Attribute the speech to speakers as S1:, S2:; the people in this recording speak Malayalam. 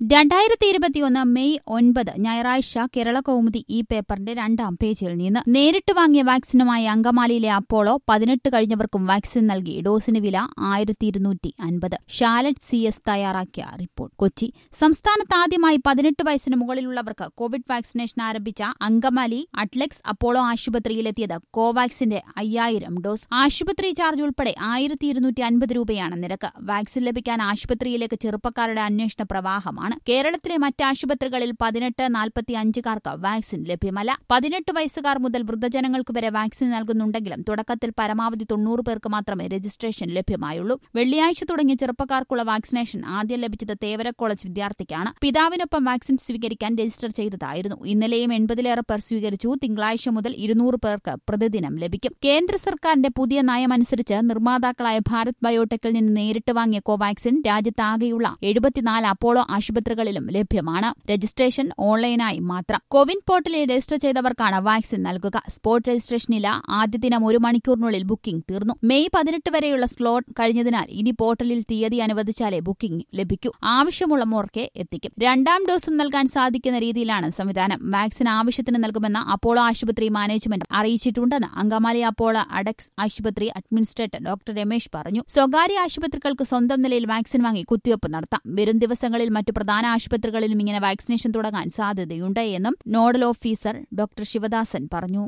S1: രണ്ടായിരത്തി ഇരുപത്തിയൊന്ന് മെയ് ഒൻപത് ഞായറാഴ്ച കേരള കൗമുദി ഈ പേപ്പറിന്റെ രണ്ടാം പേജിൽ നിന്ന് നേരിട്ട് വാങ്ങിയ വാക്സിനുമായി അങ്കമാലിയിലെ അപ്പോളോ പതിനെട്ട് കഴിഞ്ഞവർക്കും വാക്സിൻ നൽകി ഡോസിന് വില ആയിരത്തി ഇരുന്നൂറ്റി അൻപത് ഷാലറ്റ് സി എസ് തയ്യാറാക്കിയ റിപ്പോർട്ട് കൊച്ചി സംസ്ഥാനത്ത് ആദ്യമായി പതിനെട്ട് വയസ്സിന് മുകളിലുള്ളവർക്ക് കോവിഡ് വാക്സിനേഷൻ ആരംഭിച്ച അങ്കമാലി അട്ലെക്സ് അപ്പോളോ ആശുപത്രിയിലെത്തിയത് കോവാക്സിന്റെ അയ്യായിരം ഡോസ് ആശുപത്രി ചാർജ് ഉൾപ്പെടെ ആയിരത്തി ഇരുന്നൂറ്റി അൻപത് രൂപയാണ് നിരക്ക് വാക്സിൻ ലഭിക്കാൻ ആശുപത്രിയിലേക്ക് ചെറുപ്പക്കാരുടെ അന്വേഷണ പ്രവാഹമാണ് കേരളത്തിലെ മറ്റ് ആശുപത്രികളിൽ പതിനെട്ട് നാൽപ്പത്തി അഞ്ചുകാർക്ക് വാക്സിൻ ലഭ്യമല്ല പതിനെട്ട് വയസ്സുകാർ മുതൽ വൃദ്ധജനങ്ങൾക്ക് വരെ വാക്സിൻ നൽകുന്നുണ്ടെങ്കിലും തുടക്കത്തിൽ പരമാവധി തൊണ്ണൂറ് പേർക്ക് മാത്രമേ രജിസ്ട്രേഷൻ ലഭ്യമായുള്ളൂ വെള്ളിയാഴ്ച തുടങ്ങിയ ചെറുപ്പക്കാർക്കുള്ള വാക്സിനേഷൻ ആദ്യം ലഭിച്ചത് തേവര കോളേജ് വിദ്യാർത്ഥിക്കാണ് പിതാവിനൊപ്പം വാക്സിൻ സ്വീകരിക്കാൻ രജിസ്റ്റർ ചെയ്തതായിരുന്നു ഇന്നലെയും എൺപതിലേറെ പേർ സ്വീകരിച്ചു തിങ്കളാഴ്ച മുതൽ ഇരുന്നൂറ് പേർക്ക് പ്രതിദിനം ലഭിക്കും കേന്ദ്ര സർക്കാരിന്റെ പുതിയ നയമനുസരിച്ച് നിർമ്മാതാക്കളായ ഭാരത് ബയോടെക്കിൽ നിന്ന് നേരിട്ട് വാങ്ങിയ കോവാക്സിൻ രാജ്യത്താകെയുള്ള എഴുപത്തിനാല് അപ്പോളോ ആശുപത്രികളിലും ലഭ്യമാണ് രജിസ്ട്രേഷൻ ഓൺലൈനായി മാത്രം കോവിൻ പോർട്ടലിൽ രജിസ്റ്റർ ചെയ്തവർക്കാണ് വാക്സിൻ നൽകുക സ്പോട്ട് രജിസ്ട്രേഷനില്ല ആദ്യ ദിനം ഒരു മണിക്കൂറിനുള്ളിൽ ബുക്കിംഗ് തീർന്നു മെയ് പതിനെട്ട് വരെയുള്ള സ്ലോട്ട് കഴിഞ്ഞതിനാൽ ഇനി പോർട്ടലിൽ തീയതി അനുവദിച്ചാലേ ബുക്കിംഗ് ലഭിക്കൂ ആവശ്യമുള്ളവർക്ക് എത്തിക്കും രണ്ടാം ഡോസും നൽകാൻ സാധിക്കുന്ന രീതിയിലാണ് സംവിധാനം വാക്സിൻ ആവശ്യത്തിന് നൽകുമെന്ന് അപ്പോളോ ആശുപത്രി മാനേജ്മെന്റ് അറിയിച്ചിട്ടുണ്ടെന്ന് അങ്കമാലി അപ്പോളോ അഡക്സ് ആശുപത്രി അഡ്മിനിസ്ട്രേറ്റർ ഡോക്ടർ രമേശ് പറഞ്ഞു സ്വകാര്യ ആശുപത്രികൾക്ക് സ്വന്തം നിലയിൽ വാക്സിൻ വാങ്ങി കുത്തിവയ്പ് നടത്താം വരും ദിവസങ്ങളിൽ മറ്റു പ്രധാന ആശുപത്രികളിലും ഇങ്ങനെ വാക്സിനേഷൻ തുടങ്ങാൻ സാധ്യതയുണ്ട് എന്നും നോഡൽ ഓഫീസർ ഡോക്ടർ ശിവദാസൻ പറഞ്ഞു